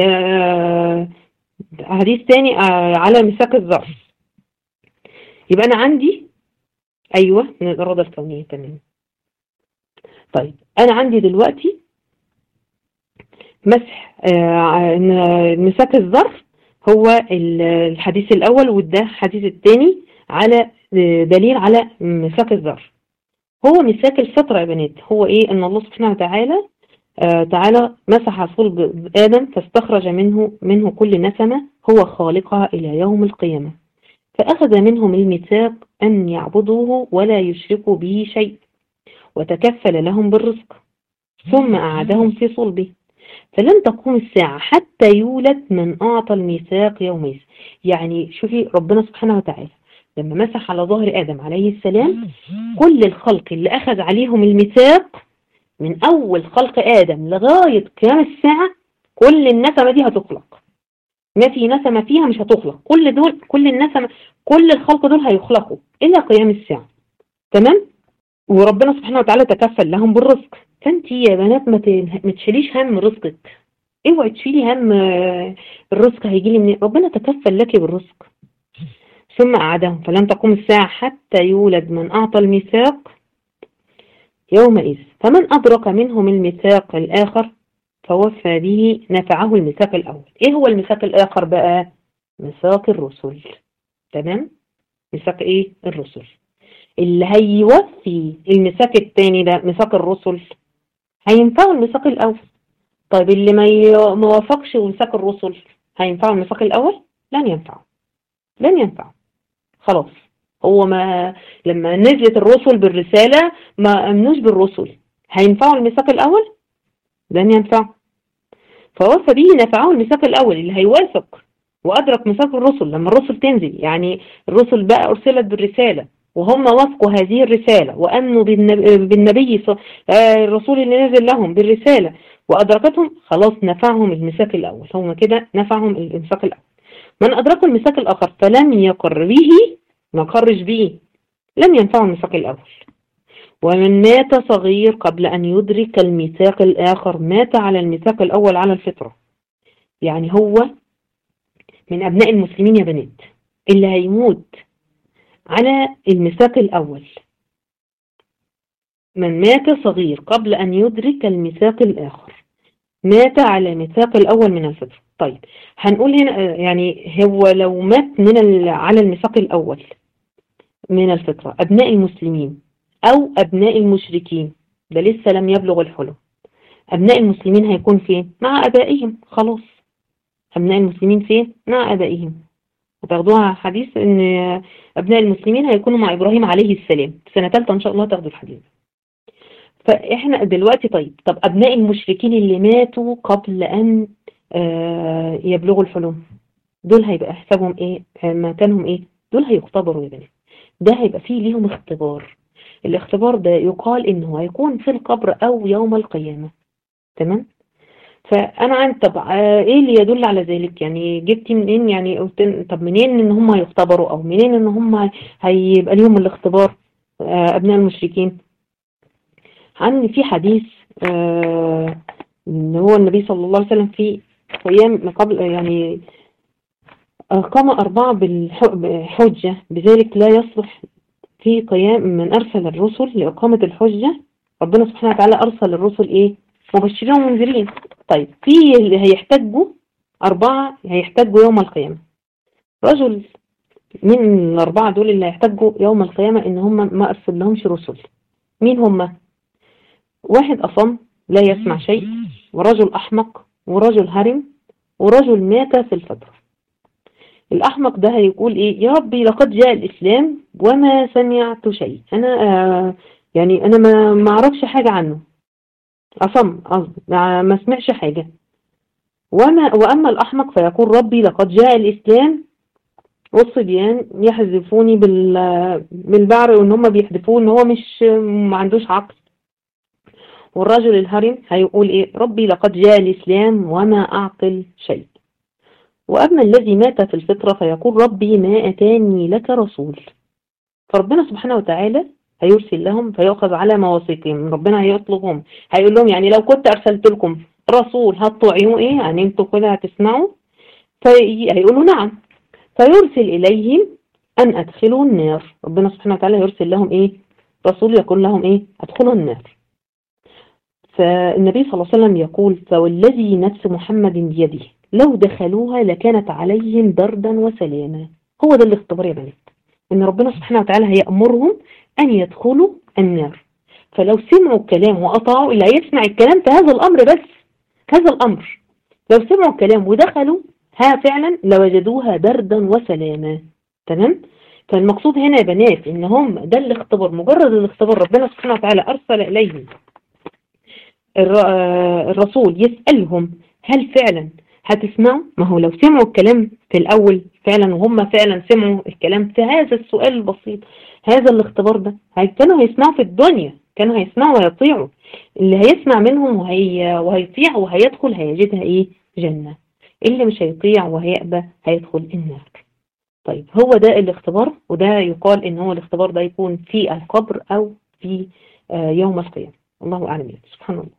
حديث تاني على مساك الظرف يبقى انا عندي ايوه من الاراده الكونيه تمام طيب انا عندي دلوقتي مسح مساك الظرف هو الحديث الاول وده الحديث الثاني على دليل على مساك الظرف هو مساك الفطره يا بنات هو ايه ان الله سبحانه وتعالى آه تعالى مسح صلب آدم فاستخرج منه منه كل نسمة هو خالقها إلى يوم القيامة فأخذ منهم الميثاق أن يعبدوه ولا يشركوا به شيء وتكفل لهم بالرزق ثم أعادهم في صلبه فلن تقوم الساعة حتى يولد من أعطى الميثاق يومئذ يعني شوفي ربنا سبحانه وتعالى لما مسح على ظهر آدم عليه السلام كل الخلق اللي أخذ عليهم الميثاق من أول خلق آدم لغاية قيام الساعة كل النسمة دي هتخلق ما في نسمة فيها مش هتخلق كل دول كل النسمة كل الخلق دول هيخلقوا إلى قيام الساعة تمام وربنا سبحانه وتعالى تكفل لهم بالرزق فانت يا بنات ما تشيليش هم رزقك اوعي تشيلي هم الرزق هيجي لي منين ربنا تكفل لك بالرزق ثم أعادهم فلن تقوم الساعة حتى يولد من أعطى الميثاق يومئذ فمن أدرك منهم الميثاق الآخر فوفى به نفعه الميثاق الأول إيه هو الميثاق الآخر بقى ميثاق الرسل تمام ميثاق إيه الرسل اللي هيوفي الميثاق الثاني ده ميثاق الرسل هينفعه الميثاق الأول طيب اللي ما وافقش ميثاق الرسل هينفعه الميثاق الأول لن ينفعه لن ينفعه خلاص هو ما لما نزلت الرسل بالرسالة ما أمنوش بالرسل هينفعوا الميثاق الأول لن ينفع فوفى به نفعه الميثاق الأول اللي هيوافق وأدرك ميثاق الرسل لما الرسل تنزل يعني الرسل بقى أرسلت بالرسالة وهم وافقوا هذه الرسالة وأمنوا بالنبي, بالنبي ص- آه، الرسول اللي نزل لهم بالرسالة وأدركتهم خلاص نفعهم الميثاق الأول هم كده نفعهم الميثاق الأول من أدركوا الميثاق الآخر فلم يقر به ما قرش به لم ينفعه الميثاق الأول ومن مات صغير قبل أن يدرك الميثاق الآخر مات على الميثاق الأول على الفطرة يعني هو من أبناء المسلمين يا بنات اللي هيموت على الميثاق الأول من مات صغير قبل أن يدرك الميثاق الآخر مات على ميثاق الأول من الفطرة طيب هنقول هنا آه، يعني هو لو مات من ال- على الميثاق الأول من الفطرة أبناء المسلمين أو أبناء المشركين ده لسه لم يبلغ الحلم أبناء المسلمين هيكون فين؟ مع أبائهم خلاص أبناء المسلمين فين؟ مع أبائهم وتاخدوها حديث إن أبناء المسلمين هيكونوا مع إبراهيم عليه السلام سنة ثالثة إن شاء الله تاخدوا الحديث فإحنا دلوقتي طيب طب أبناء المشركين اللي ماتوا قبل أن آه، يبلغوا الحلم دول هيبقى حسابهم إيه؟ آه، مكانهم إيه؟ دول هيختبروا يا بنات ده هيبقى فيه ليهم اختبار الاختبار ده يقال إنه هيكون في القبر أو يوم القيامة تمام؟ فانا عن طب آه، ايه اللي يدل على ذلك يعني جبتي منين يعني قلت طب منين ان هم هيختبروا او منين ان هم هيبقى ليهم الاختبار آه، ابناء المشركين عن في حديث آه، ان هو النبي صلى الله عليه وسلم في قيام قبل يعني قام أربعة بالح- بحجة بذلك لا يصلح في قيام من أرسل الرسل لإقامة الحجة ربنا سبحانه وتعالى أرسل الرسل إيه مبشرين ومنذرين طيب في اللي هيحتاجوا أربعة هيحتاجوا يوم القيامة رجل من الأربعة دول اللي هيحتاجوا يوم القيامة إن هم ما أرسل لهمش رسل مين هم؟ واحد أصم لا يسمع شيء ورجل أحمق ورجل هرم ورجل مات في الفترة الأحمق ده هيقول إيه يا ربي لقد جاء الإسلام وما سمعت شيء أنا آه يعني أنا ما ما أعرفش حاجة عنه أصم قصدي ما ما سمعش حاجة وما وأما الأحمق فيقول ربي لقد جاء الإسلام والصبيان يحذفوني بال بالبعر وإن هم بيحذفوه إن هو مش ما عندوش عقل والرجل الهرم هيقول إيه ربي لقد جاء الإسلام وما أعقل شيء وأما الذي مات في الفطرة فيقول ربي ما أتاني لك رسول فربنا سبحانه وتعالى هيرسل لهم فيأخذ على مواثيقهم ربنا هيطلبهم هيقول لهم يعني لو كنت أرسلت لكم رسول هتطيعوه إيه يعني أنتوا كده هتسمعوا فهيقولوا نعم فيرسل إليهم أن أدخلوا النار ربنا سبحانه وتعالى يرسل لهم إيه رسول يقول لهم إيه أدخلوا النار فالنبي صلى الله عليه وسلم يقول فوالذي نفس محمد بيده لو دخلوها لكانت عليهم بردا وسلاما هو ده الاختبار يا بنات ان ربنا سبحانه وتعالى هيأمرهم ان يدخلوا النار فلو سمعوا الكلام وأطاعوا اللي هيسمع الكلام في هذا الأمر بس هذا الأمر لو سمعوا الكلام ودخلوا ها فعلا لوجدوها بردا وسلاما تمام فالمقصود هنا يا بنات ان هم ده الاختبار مجرد الاختبار ربنا سبحانه وتعالى ارسل اليهم الر- آه، الرسول يسألهم هل فعلا هتسمعوا ما هو لو سمعوا الكلام في الأول فعلا وهم فعلا سمعوا الكلام في هذا السؤال البسيط هذا الاختبار ده هي- كانوا هيسمعوا في الدنيا كانوا هيسمعوا ويطيعوا اللي هيسمع منهم وهي وهيطيع وهيدخل هيجدها ايه جنة اللي مش هيطيع وهيأبى هيدخل النار طيب هو ده الاختبار وده يقال ان هو الاختبار ده يكون في القبر او في آه، يوم القيامة الله أعلم يعني. سبحان الله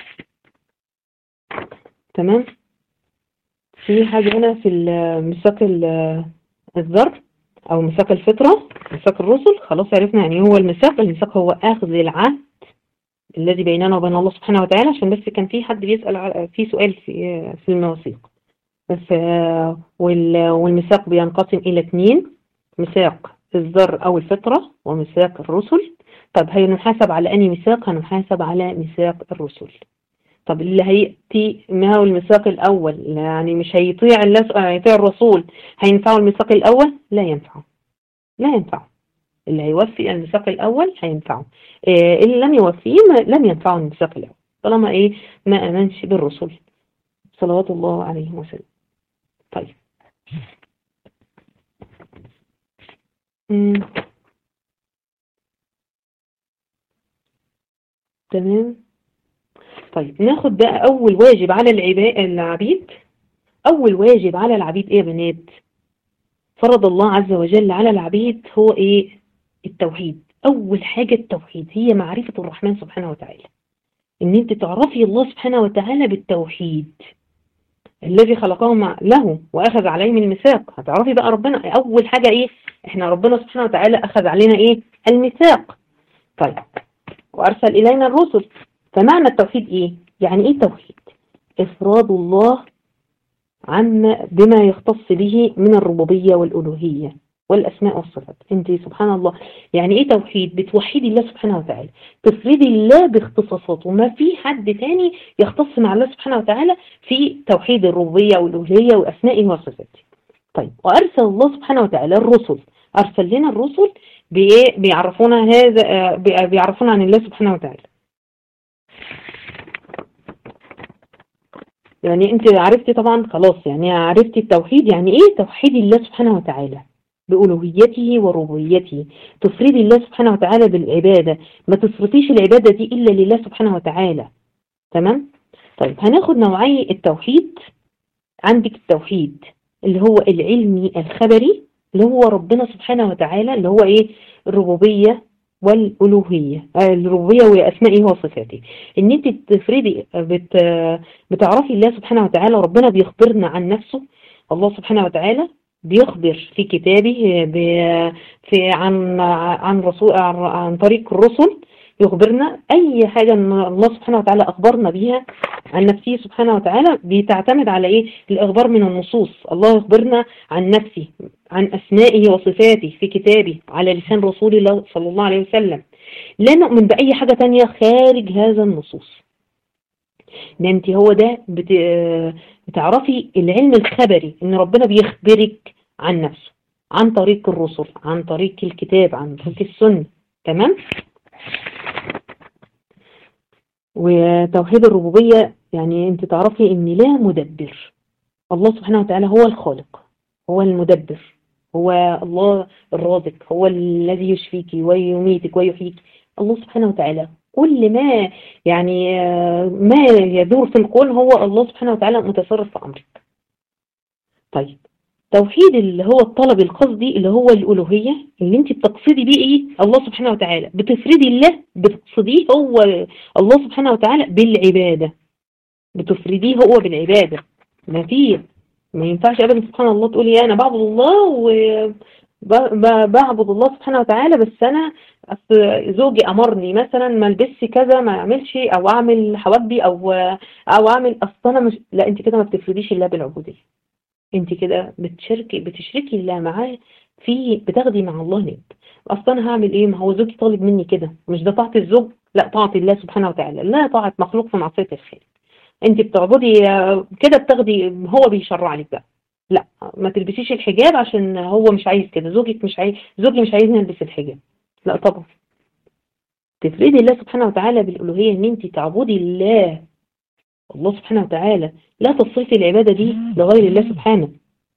تمام في حاجة هنا في ال- ميثاق ال- الذر أو ميثاق الفطرة ميثاق الرسل خلاص عرفنا يعني هو الميثاق الميثاق هو أخذ العهد الذي بيننا وبين الله سبحانه وتعالى عشان بس كان في حد بيسأل على- في سؤال في في المواثيق بس آه، وال- والميثاق بينقسم إلى اثنين ميثاق الذر أو الفطرة وميثاق الرسل طب هنحاسب على أنهي ميثاق هنحاسب على ميثاق الرسل طب اللي هيأتي ما هو الميثاق الأول يعني مش هيطيع الله هيطيع الرسول هينفعه الميثاق الأول لا ينفعه لا ينفعه اللي هيوفي الميثاق الأول هينفعه إيه اللي لم يوفيه ما لم ينفعه الميثاق الأول طالما إيه ما آمنش بالرسل صلوات الله عليه وسلم طيب مم. تمام طيب ناخد بقى أول واجب على العبا- العبيد أول واجب على العبيد إيه يا بنات فرض الله عز وجل على العبيد هو إيه التوحيد أول حاجة التوحيد هي معرفة الرحمن سبحانه وتعالى إن أنت تعرفي الله سبحانه وتعالى بالتوحيد الذي خلقهم له وأخذ عليهم الميثاق هتعرفي بقى ربنا أول حاجة إيه إحنا ربنا سبحانه وتعالى أخذ علينا إيه الميثاق طيب وأرسل إلينا الرسل فمعنى التوحيد إيه يعني إيه توحيد إفراد الله عما بما يختص به من الربوبية والألوهية والأسماء والصفات أنت سبحان الله يعني إيه توحيد بتوحيدي الله سبحانه وتعالى تفردي الله باختصاصاته ما في حد تاني يختص مع الله سبحانه وتعالى في توحيد الربوبية والألوهية وأسمائه وصفاته طيب وأرسل الله سبحانه وتعالى الرسل أرسل لنا الرسل بإيه بيعرفونا هذا آه، بي- بيعرفونا عن الله سبحانه وتعالى يعني انت عرفتي طبعا خلاص يعني عرفتي التوحيد يعني ايه توحيد الله سبحانه وتعالى بألوهيته وربوبيته تفردي الله سبحانه وتعالى بالعبادة ما تصرفيش العبادة دي إلا لله سبحانه وتعالى تمام طيب هناخد نوعي التوحيد عندك التوحيد اللي هو العلمي الخبري اللي هو ربنا سبحانه وتعالى اللي هو ايه الربوبية والألوهية آه، الربوبية وأسمائه وصفاته إن أنت تفردي بت بتعرفي الله سبحانه وتعالى ربنا بيخبرنا عن نفسه الله سبحانه وتعالى بيخبر في كتابه ب- في عن عن رسول عن- عن طريق الرسل يخبرنا أي حاجة إن الله سبحانه وتعالى أخبرنا بيها عن نفسه سبحانه وتعالى بتعتمد على إيه؟ الإخبار من النصوص الله يخبرنا عن نفسه عن أسمائه وصفاته في كتابه على لسان رسول الله صلى الله عليه وسلم لا نؤمن بأي حاجة تانية خارج هذا النصوص ده انت هو ده بت... بتعرفي العلم الخبري ان ربنا بيخبرك عن نفسه عن طريق الرسل عن طريق الكتاب عن طريق السنة تمام وتوحيد الربوبية يعني انت تعرفي ان لا مدبر الله سبحانه وتعالى هو الخالق هو المدبر هو الله الرازق هو الذي يشفيك ويميتك ويحييك الله سبحانه وتعالى كل ما يعني آه، ما يدور في الكون هو الله سبحانه وتعالى متصرف في أمرك طيب توحيد اللي هو الطلب القصدي اللي هو الألوهية اللي انت بتقصدي بيه ايه الله سبحانه وتعالى بتفردي الله بتقصديه هو الله سبحانه وتعالى بالعبادة بتفرديه هو بالعبادة ما في ما ينفعش ابدا سبحان الله تقولي انا بعبد الله و ب- ب- بعبد الله سبحانه وتعالى بس انا أصل زوجي امرني مثلا ما البسش كذا ما اعملش او اعمل حواجبي او او اعمل اصل انا مش لا انت كده ما بتفرديش الله بالعبوديه انت كده بتشاركي بتشركي الله معاه في بتاخدي مع الله ند اصل انا هعمل ايه ما هو زوجي طالب مني كده مش ده طاعه الزوج لا طاعه الله سبحانه وتعالى لا طاعه مخلوق في معصيه الخالق انت بتعبدي آه، كده بتاخدي هو بيشرع لك بقى لا ما تلبسيش الحجاب عشان هو مش عايز كده زوجك مش عايز زوجي مش عايزني البس الحجاب لا طبعا تفردي الله سبحانه وتعالى بالالوهيه ان انت تعبدي الله الله سبحانه وتعالى لا تصرفي العباده دي لغير الله سبحانه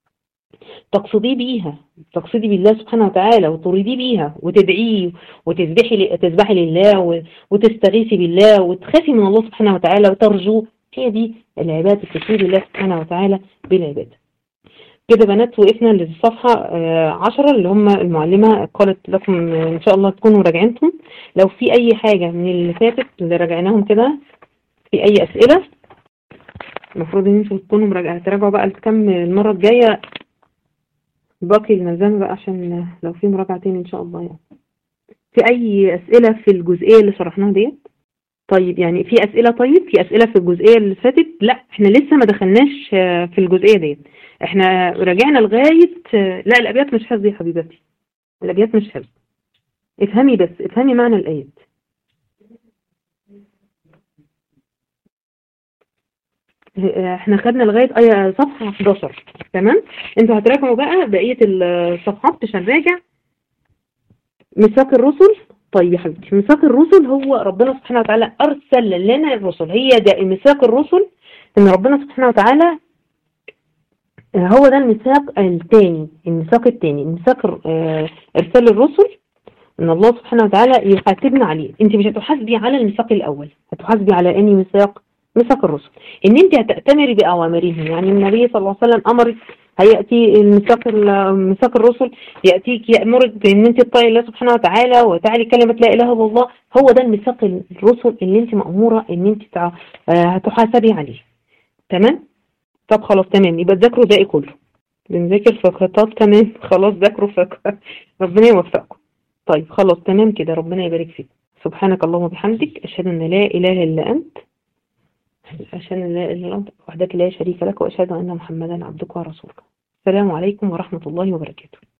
تقصدي بيها تقصدي بالله سبحانه وتعالى وتريدي بيها وتدعيه وتسبحي ل- تسبحي لله و- وتستغيثي بالله وتخافي من الله سبحانه وتعالى وترجوه هي دي العبادة تفيد الله سبحانه وتعالى بالعبادة كده بنات وقفنا للصفحة آه، عشرة اللي هم المعلمة قالت لكم آه، إن شاء الله تكونوا راجعينهم لو في أي حاجة من اللي فاتت اللي راجعناهم كده في أي أسئلة المفروض إن انتوا تكونوا مراجعة تراجعوا بقى الكم المرة الجاية باقي الملزمة بقى عشان لو في مراجعة تاني إن شاء الله يعني في أي أسئلة في الجزئية اللي شرحناها ديت طيب يعني في أسئلة طيب في أسئلة في الجزئية اللي فاتت لا احنا لسه ما دخلناش آه، في الجزئية ديت احنا رجعنا لغاية آه، لا الأبيات مش حفظ يا حبيبتي الأبيات مش حفظ افهمي بس افهمي معنى الآيات آه، احنا خدنا لغاية آية صفحة 11 تمام انتوا هتراجعوا بقى بقية الصفحات مش هنراجع ميثاق الرسل طيب يا حبيبتي ميثاق الرسل هو ربنا سبحانه وتعالى أرسل لنا الرسل هي ده ميثاق الرسل إن ربنا سبحانه وتعالى هو ده الميثاق الثاني الميثاق الثاني ميثاق آه، إرسال الرسل ان الله سبحانه وتعالى يحاسبنا عليه انت مش هتحاسبي على الميثاق الاول هتحاسبي على اني ميثاق ميثاق الرسل ان انت هتأتمري باوامرهم يعني النبي صلى الله عليه وسلم امرك هياتي الميثاق ميثاق الرسل ياتيك يامرك بان انت تطيعي الله سبحانه وتعالى وتعلي كلمه لا اله الا الله هو ده الميثاق الرسل اللي انت ماموره ان انت تع- آه، هتحاسبي عليه تمام طب خلاص تمام يبقى تذاكروا باقي كله بنذاكر فقه طب تمام خلاص ذاكروا فقه ربنا يوفقكم طيب خلاص تمام كده ربنا يبارك فيك سبحانك اللهم وبحمدك أشهد أن لا إله إلا أنت أشهد أن لا إله إلا أنت وحدك لا شريك لك وأشهد أن محمدا عبدك ورسولك السلام عليكم ورحمة الله وبركاته